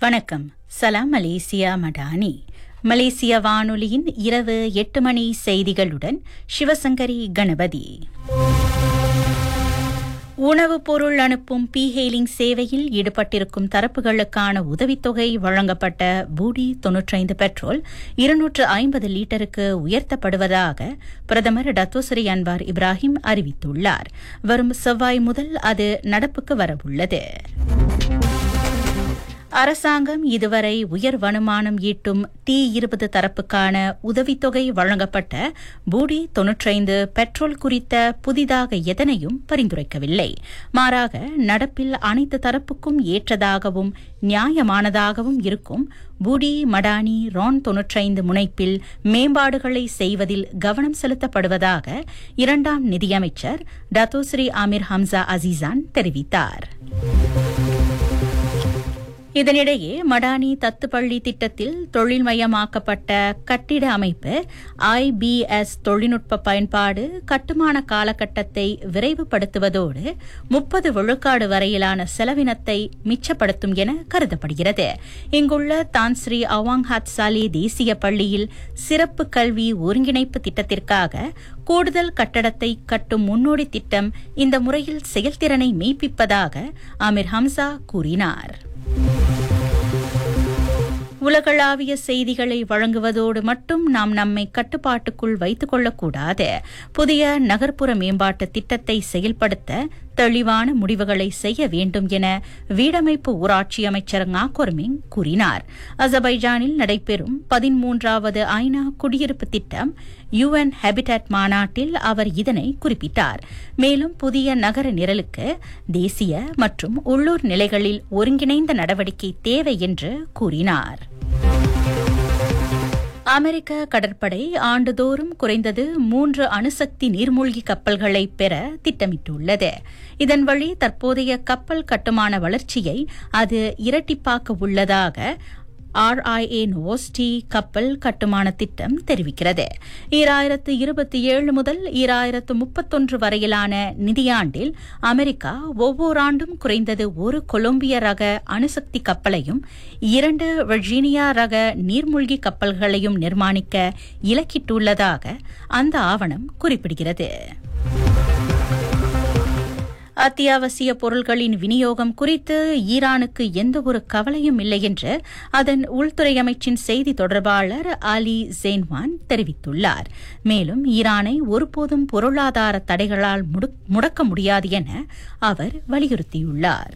வணக்கம் சலாம் மலேசியா மடானி மலேசிய வானொலியின் இரவு எட்டு மணி செய்திகளுடன் சிவசங்கரி கணபதி உணவுப் பொருள் அனுப்பும் பி ஹெயிலிங் சேவையில் ஈடுபட்டிருக்கும் தரப்புகளுக்கான உதவித்தொகை வழங்கப்பட்ட பூடி தொன்னூற்றைந்து பெட்ரோல் இருநூற்று ஐம்பது லிட்டருக்கு உயர்த்தப்படுவதாக பிரதமர் டத்தோசரி அன்வார் இப்ராஹிம் அறிவித்துள்ளார் வரும் செவ்வாய் முதல் அது நடப்புக்கு வரவுள்ளது அரசாங்கம் இதுவரை உயர் வருமானம் ஈட்டும் டி இருபது தரப்புக்கான உதவித்தொகை வழங்கப்பட்ட பூடி தொன்னூற்றைந்து பெட்ரோல் குறித்த புதிதாக எதனையும் பரிந்துரைக்கவில்லை மாறாக நடப்பில் அனைத்து தரப்புக்கும் ஏற்றதாகவும் நியாயமானதாகவும் இருக்கும் பூடி மடானி ரான் தொன்னூற்றைந்து முனைப்பில் மேம்பாடுகளை செய்வதில் கவனம் செலுத்தப்படுவதாக இரண்டாம் நிதியமைச்சர் டத்தோஸ்ரீ ஆமிர் ஹம்சா அசீசான் தெரிவித்தார் இதனிடையே மடானி தத்துப்பள்ளி திட்டத்தில் தொழில்மயமாக்கப்பட்ட கட்டிட அமைப்பு ஐபிஎஸ் தொழில்நுட்ப பயன்பாடு கட்டுமான காலகட்டத்தை விரைவுபடுத்துவதோடு முப்பது விழுக்காடு வரையிலான செலவினத்தை மிச்சப்படுத்தும் என கருதப்படுகிறது இங்குள்ள தான்ஸ்ரீ அவாங் ஹாத் சாலே தேசிய பள்ளியில் சிறப்பு கல்வி ஒருங்கிணைப்பு திட்டத்திற்காக கூடுதல் கட்டடத்தை கட்டும் முன்னோடி திட்டம் இந்த முறையில் செயல்திறனை மெய்ப்பிப்பதாக அமீர் ஹம்சா கூறினார் உலகளாவிய செய்திகளை வழங்குவதோடு மட்டும் நாம் நம்மை கட்டுப்பாட்டுக்குள் வைத்துக் கொள்ளக்கூடாது புதிய நகர்ப்புற மேம்பாட்டு திட்டத்தை செயல்படுத்த தெளிவான முடிவுகளை செய்ய வேண்டும் என வீடமைப்பு ஊராட்சி அமைச்சர் ngakொர்மிங் கூறினார் அசபைஜானில் நடைபெறும் பதிமூன்றாவது ஐநா குடியிருப்பு திட்டம் யுஎன் ஹேபிடட் மாநாட்டில் அவர் இதனை குறிப்பிட்டார் மேலும் புதிய நகர நிரலுக்கு தேசிய மற்றும் உள்ளூர் நிலைகளில் ஒருங்கிணைந்த நடவடிக்கை தேவை என்று கூறினார் அமெரிக்க கடற்படை ஆண்டுதோறும் குறைந்தது மூன்று அணுசக்தி நீர்மூழ்கி கப்பல்களை பெற திட்டமிட்டுள்ளது இதன் வழி தற்போதைய கப்பல் கட்டுமான வளர்ச்சியை அது இரட்டிப்பாக்க உள்ளதாக ஆர்ஐஏ நோஸ்டி கப்பல் கட்டுமான திட்டம் தெரிவிக்கிறது ஈராயிரத்து இருபத்தி ஏழு முதல் ஈராயிரத்து முப்பத்தொன்று வரையிலான நிதியாண்டில் அமெரிக்கா ஒவ்வொரு ஆண்டும் குறைந்தது ஒரு கொலம்பிய ரக அணுசக்தி கப்பலையும் இரண்டு வர்ஜீனியா ரக நீர்மூழ்கி கப்பல்களையும் நிர்மாணிக்க இலக்கிட்டுள்ளதாக அந்த ஆவணம் குறிப்பிடுகிறது அத்தியாவசிய பொருள்களின் விநியோகம் குறித்து ஈரானுக்கு எந்தவொரு கவலையும் இல்லை என்று அதன் உள்துறை அமைச்சின் செய்தி தொடர்பாளர் அலி ஜெயின்வான் தெரிவித்துள்ளார் மேலும் ஈரானை ஒருபோதும் பொருளாதார தடைகளால் முடக்க முடியாது என அவர் வலியுறுத்தியுள்ளார்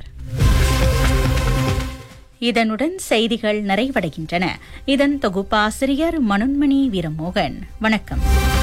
இதனுடன் செய்திகள் நிறைவடைகின்றன இதன் தொகுப்பாசிரியர் மனோன்மணி வீரமோகன் வணக்கம்